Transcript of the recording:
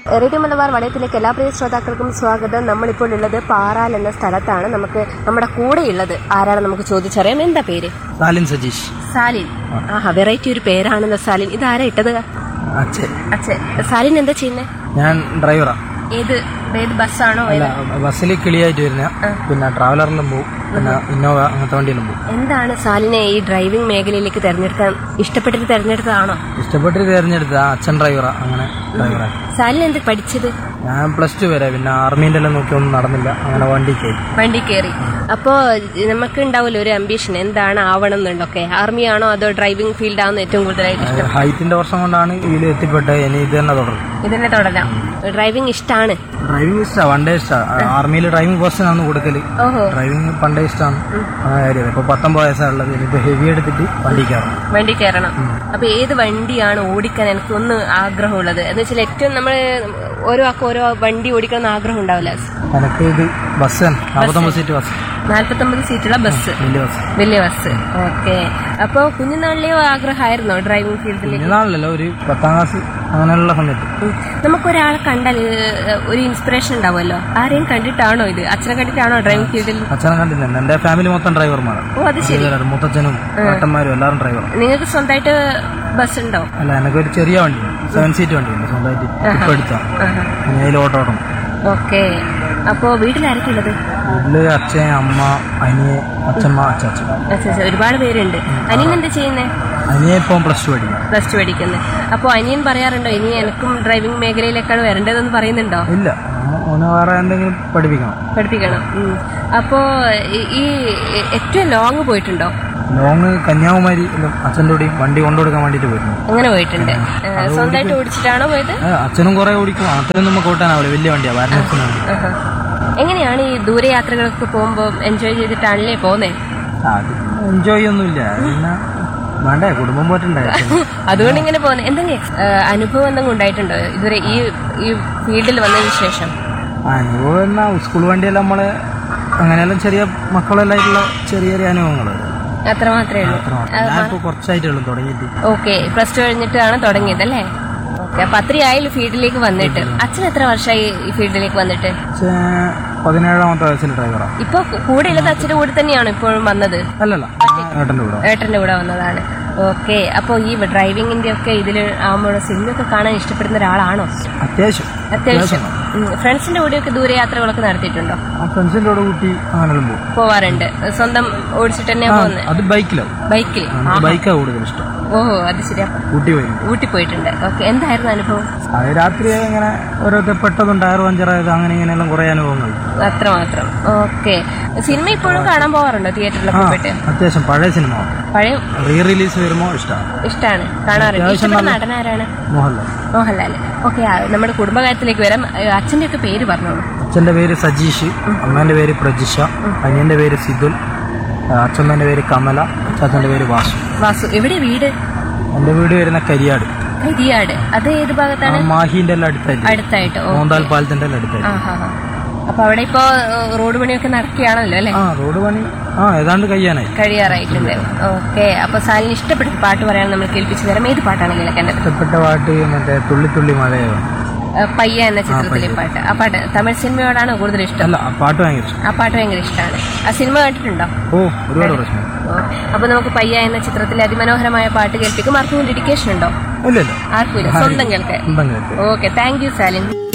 Radio Malabar വലയത്തിലേക്ക് എല്ലാ പ്രിയ ശ്രോതാക്കൾക്കും സ്വാഗതം നമ്മളിപ്പോൾ ഉള്ളത് പാറാൽ എന്ന സ്ഥലത്താണ് നമുക്ക് നമ്മുടെ കൂടെയുള്ളത് ആരാണ് നമുക്ക് ചോദിച്ചറിയാം എന്താ പേര് സാലിൻ സജീഷ് സാലിൻ ആഹാ വെറൈറ്റി ഒരു പേരാണല്ലോ സാലിൻ ഇതാരാ ഇട്ടത് അച്ഛൻ അച്ഛൻ സാലിൻ എന്താ ചെയ്യുന്നത് ഞാൻ ഡ്രൈവറാ ഏത് ഏത് ബസ്സാണോ അല്ല ബസ്സിൽ കിളിയായിട്ട് വരുന്ന പിന്നെ ട്രാവലറിലും പോകും പിന്നെ ഇന്നോവ അങ്ങനത്തെ വണ്ടിയിലും പോകും എന്താണ് സാലിനെ ഈ ഡ്രൈവിംഗ് മേഖലയിലേക്ക് തെരഞ്ഞെടുക്കാൻ ഇഷ്ടപ്പെട്ടിട്ട് തെരഞ്ഞെടുത്തതാണോ ഇഷ്ടപ്പെട്ടിട്ട് തിരഞ്ഞെടുത്ത അച്ഛൻ ഡ്രൈവറാ അങ്ങനെ ഡ്രൈവറായി സാലിൻ എന്ത് പഠിച്ചത് ഞാൻ പ്ലസ് ടു വരെ പിന്നെ ആർമീൻ്റെ എല്ലാം നോക്കി ഒന്നും നടന്നില്ല അങ്ങനെ വണ്ടി കയറി വണ്ടി കയറി അപ്പോ നമുക്ക് ഉണ്ടാവുമല്ലോ ഒരു അംബിഷൻ എന്താണ് ആവണം എന്നുണ്ടൊക്കെ ആർമി ആണോ അതോ ഡ്രൈവിംഗ് ഫീൽഡ് ആണോ ഏറ്റവും കൂടുതലായിട്ട് ഇഷ്ടം ഹൈറ്റിന്റെ വർഷം കൊണ്ടാണ് ഇതിൽ എത്തിപ്പെട്ടത് ഇനി ഇത് തന്നെ തുടരും ഇതിനെ തുടരാം ഡ്രൈവിംഗ് ഇഷ്ടമാണ് ഡ്രൈവിംഗ് ഇഷ്ടമാണ് വണ്ടേ ഇഷ്ടമാണ് ആർമിയിൽ ഡ്രൈവിംഗ് പോസ്റ്റിനാണ് കൊടുക്കല് ഓഹോ ഡ്രൈവിംഗ് പണ്ടേ ഇഷ്ടമാണ് ആ കാര്യം ഇപ്പൊ പത്തൊമ്പത് വയസ്സാണുള്ളത് ഇനിയിപ്പോ ഹെവി എടുത്തിട്ട് വണ്ടി കയറണം വണ്ടി കയറണം അപ്പൊ ഏത് വണ്ടിയാണ് ഓടിക്കാൻ എനിക്ക് ഒന്ന് ആഗ്രഹമുള്ളത് എന്ന് വെച്ചാൽ ഏറ്റവും നമ്മൾ ഓരോ ആൾക്കും ഓരോ വണ്ടി ഓടിക്കണം എന്ന് ആഗ്രഹം ഉണ്ടാവില്ല എനിക്ക് ഇത് ബസ് തന്നെ നാൽപ്പത്തൊമ്പത് സീറ്റ് ബസ് നാല്പത്തൊമ്പത് സീറ്റുള്ള ബസ് വലിയ ബസ് വലിയ ബസ് ഓക്കെ അപ്പൊ കുഞ്ഞുനാളിലെയോ ആഗ്രഹമായിരുന്നോ ഡ്രൈവിംഗ് ഫീൽഡിൽ ഇന്നാണല്ലോ ഒരു പത്താം ക്ലാസ് അങ്ങനെയുള്ള സമയത്ത് ഉം. നമുക്കൊരാളെ കണ്ടാൽ ഏഹ്, ഒരു ഇൻസ്പിറേഷൻ ഉണ്ടാവുമല്ലോ ആരെയും കണ്ടിട്ടാണോ ഇത് അച്ഛനെ കണ്ടിട്ടാണോ ഡ്രൈവിംഗ് ഫീൽഡിൽ അച്ഛനെ കണ്ടിട്ടുണ്ട് എന്റെ ഫാമിലി മൊത്തം ഡ്രൈവർമാരാണ് ഓ അത് ശരി എല്ലാവരും മുത്തച്ഛനും ഏട്ടന്മാരും എല്ലാവരും ഡ്രൈവറാണ് നിങ്ങൾക്ക് സ്വന്തമായിട്ട് ബസ് ഉണ്ടോ അല്ല എനിക്കൊരു ചെറിയ വണ്ടി സെവൻ സീറ്റ് വണ്ടിയുണ്ട് സ്വന്തമായിട്ട് ഇപ്പൊ എടുത്താ ഇനി അതിൽ ഓട്ടോ ഓടണം ഓക്കെ അപ്പോ വീട്ടിലാരൊക്കെ ഉള്ളത് വീട്ടില് അച്ഛൻ അമ്മ അനിയെ അച്ഛമ്മ അച്ചാച്ചൻ അച്ഛാ, അച്ഛാ, ഒരുപാട് പേരുണ്ട് അനിയൻ എന്താ ചെയ്യുന്നേ അനിയെ ഇപ്പം പ്ലസ് ടു പഠിക്കും പ്ലസ് ടു പഠിക്കുന്നത് അപ്പോൾ അനിയൻ പറയാറുണ്ടോ ഇനി എനിക്കും ഡ്രൈവിംഗ് മേഖലയിലേക്കാണ് വരേണ്ടതെന്ന് പറയുന്നുണ്ടല്ലോ ഇല്ല ഓനെ വേറെ എന്തെങ്കിലും പഠിപ്പിക്കണം പഠിപ്പിക്കണം ഉം. അപ്പോ ഈ- ഈ ഏറ്റവും ലോങ് പോയിട്ടുണ്ടോ ലോങ് കന്യാകുമാരി എല്ലാം അച്ഛൻ്റെ കൂടെയും വണ്ടി കൊണ്ടുകൊടുക്കാൻ വേണ്ടിയിട്ട് പോയിരുന്നു അങ്ങനെ പോയിട്ടുണ്ട് ഏഹ്, സ്വന്തമായിട്ട് ഓടിച്ചിട്ടാണോ പോയത് ഏ, അച്ഛനും കുറെ ഓടിക്കും അത്രയും നമുക്ക് ഓട്ടാനാവില്ല വലിയ വണ്ടിയാ വാരണത്തിന് വേണ്ടി ആഹാ. എങ്ങനെയാണ് ഈ ദൂരയാത്രകളൊക്കെ പോകുമ്പോൾ എൻജോയ് ചെയ്തിട്ടാണല്ലേ പോകുന്നേ അത് എൻജോയ് ഒന്നുമില്ല പിന്നെ വേണ്ടേ കുടുംബം പോയിട്ടുണ്ടേ അതുകൊണ്ട് ഇങ്ങനെ പോകുന്നത് എന്തെങ്കിലും ex- ഏഹ്, അനുഭവം എന്തെങ്കിലും ഉണ്ടായിട്ടുണ്ടോ ഇതുവരെ ഈ ഈ ഫീൽഡിൽ വന്നതിന് ശേഷം അനുഭവം എന്നാ സ്കൂൾ വണ്ടിയെല്ലാം നമ്മള് അങ്ങനെയെല്ലാം ചെറിയ മക്കളെല്ലായിട്ടുള്ള ചെറിയ ചെറിയ അനുഭവങ്ങൾ അത്ര മാത്രമേ ഉള്ളൂ ഞാൻ ഇപ്പോൾ കുറച്ചായിട്ടുള്ളൂ തുടങ്ങിയിട്ട് ഓക്കെ പ്ലസ് ടു കഴിഞ്ഞിട്ടാണ് തുടങ്ങിയത് അല്ലേ ഓക്കെ അപ്പൊ അത്രയായാലും ഫീൽഡിലേക്ക് വന്നിട്ട് അച്ഛൻ എത്ര വർഷമായി ഈ ഫീൽഡിലേക്ക് വന്നിട്ട് പക്ഷേ പതിനേഴാമത്തെ വയസ്സിൽ ഡ്രൈവറാണ് ഇപ്പൊ കൂടെ ഉള്ളത് അച്ഛന്റെ കൂടെ തന്നെയാണോ ഇപ്പോഴും വന്നത് അല്ലല്ല ഏട്ടൻ്റെ കൂടെ ഏട്ടന്റെ കൂടെ വന്നതാണ് ഓക്കെ അപ്പോൾ ഈ ഡ്രൈവിങ്ങിന്റെ ഒക്കെ ഇതിൽ ആകുമ്പോൾ സിനിമയൊക്കെ കാണാൻ ഇഷ്ടപ്പെടുന്ന ഒരാളാണോ അത്യാവശ്യം അത്യാവശ്യം ഉം. ഫ്രണ്ട്സിന്റെ കൂടെയൊക്കെ ദൂരയാത്രകളൊക്കെ നടത്തിയിട്ടുണ്ടോ ആ ഫ്രണ്ട്സിൻ്റെ കൂടെ കൂട്ടി അങ്ങനെല്ലാം പോകും പോവാറുണ്ട് സ്വന്തം ഓടിച്ചിട്ട് തന്നെയാ പോകുന്നത് അത് ബൈക്കിലാവും ബൈക്കിൽ എനിക്ക് ബൈക്കാണ് കൂടുതൽ ഇഷ്ടം ഓഹോ അത് ശരിയാ കൂട്ടി പോയി ഊട്ടി പോയിട്ടുണ്ട് ഓക്കെ എന്തായിരുന്നു അനുഭവം അത് രാത്രി ഇങ്ങനെ ഓരോരുത്തർ പെട്ടതും ടയർ പഞ്ചറായത് അങ്ങനെ ഇങ്ങനെയെല്ലാം കുറേ അനുഭവങ്ങൾ അത്രമാത്രം ഓക്കെ സിനിമ ഇപ്പോഴും കാണാൻ പോവാറുണ്ടോ തിയേറ്ററിലൊക്കെ പോയിട്ട് അത്യാവശ്യം പഴയ സിനിമ പഴയ റീ റിലീസ് വരുമ്പോൾ ഇഷ്ടമാണ് ഇഷ്ടമാണ് കാണാറുണ്ട് ഇഷ്ടപ്പെട്ട നടനാരാണ് മോഹൻലാൽ മോഹൻലാൽ ഓക്കെ നമ്മുടെ കുടുംബകാര്യത്തിലേക്ക് വരാം ഏഹ് അച്ഛന്റെ ഒക്കെ പേര് പറഞ്ഞോളൂ അച്ഛൻ്റെ പേര് സജീഷ് അമ്മേൻ്റെ പേര് പ്രജിഷ അനിയൻ്റെ പേര് സിദുൽ അച്ഛമ്മേൻ്റെ പേര് കമല അച്ചാച്ചൻ്റെ പേര് വാസു വാസു എവിടെ വീട് എൻ്റെ വീട് വരുന്ന കരിയാട് കരിയാട് അത് ഏത് ആ ഭാഗത്താണ് മാഹീൻ്റെ എല്ലാം അടുത്തായിട്ട് അടുത്തായിട്ട് ഓ മോന്താൽ പാലത്തിൻ്റെ എല്ലാം അടുത്തായിട്ട് ആ ഹാ ഹാ അപ്പൊ അവിടെ ഇപ്പോ ഏഹ്, റോഡ് പണിയൊക്കെ നടക്കുകയാണല്ലോ അല്ലെ ആ റോഡ് പണി ആ ഏതാണ്ട് കഴിയാനായി കഴിയാറായിട്ടുണ്ട് ഓക്കെ അപ്പൊ സാലിന് ഇഷ്ടപ്പെട്ട പാട്ട് പറയാൻ നമ്മൾ കേൾപ്പിച്ചു തരാം ഏത് പാട്ടാണ് കേൾക്കേണ്ടത് ഇഷ്ടപ്പെട്ട പാട്ട് മറ്റേ തുള്ളി തുള്ളി മഴയോ ഏഹ്, പയ്യ എന്ന ചിത്രത്തിലെ പാട്ട് ആ പാട്ട് തമിഴ് സിനിമയോടാണ് കൂടുതൽ ഇഷ്ടം അല്ല ആ പാട്ട് ഭയങ്കര ഇഷ്ടം ആ പാട്ട് ഭയങ്കര ഇഷ്ടമാണ് ആ സിനിമ കണ്ടിട്ടുണ്ടോ ഓ ഒരുപാട് പ്രശ്നം ഓ, അപ്പൊ നമുക്ക് പയ്യ എന്ന ചിത്രത്തിലെ അതിമനോഹരമായ പാട്ട് കേൾപ്പിക്കും ആർക്കും ഡെഡിക്കേഷൻ ഉണ്ടോ ഇല്ല ഇല്ല ആർക്കും ഇല്ല സ്വന്തം കേൾക്കാൻ ഉണ്ടെങ്കിൽ ഓക്കെ താങ്ക് യു സാലിൻ